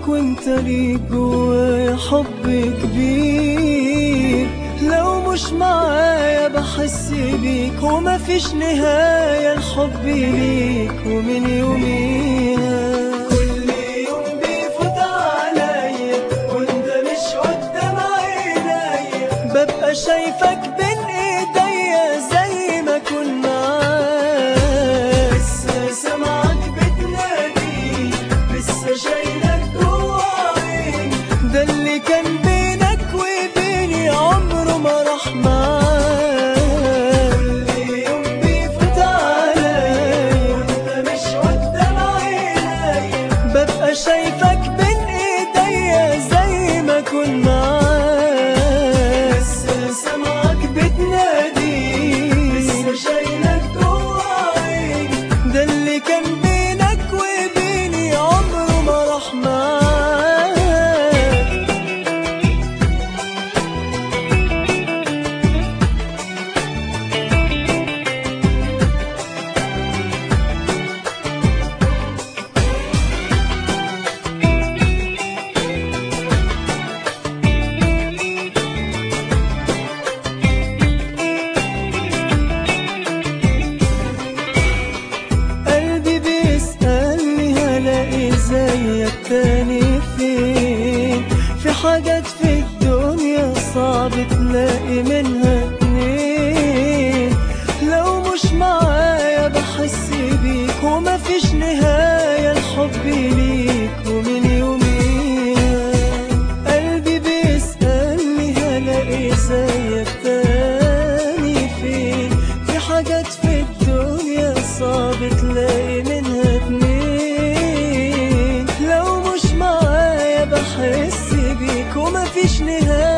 معاك وانت ليك جوايا حب كبير لو مش معايا بحس بيك ومفيش نهاية الحب ليك ومن يوميها كل يوم بيفوت عليا وانت مش قدام عينيا ببقى شايفك بين ايديا زي ما كنت معاك لسه سامعك بتنادي لسه شايلك جوا عيني ده اللي كان بينك وبيني عمره ما راح معاك كل يوم بيفوت عليا وانت مش قدام عينيا ببقى شايفك بين ايديا زي ما كنت معاك لسه سامعك بتنادي لسه شايلك جوا عيني ده اللي كان بينك وبيني عمره ما راح معاك قلبي بيسألني هلاقي زيك تاني فين في حاجات في الدنيا صعب تلاقي منها اتنين لو مش معايا بحس بيك ومفيش نهاية الحب ليك ومن يوميها قلبي بيسألني هلاقي زيك تاني فين في حاجات في الدنيا صعب تلاقي منها اتنين لو مش معايا بحس بيك ومفيش نهاية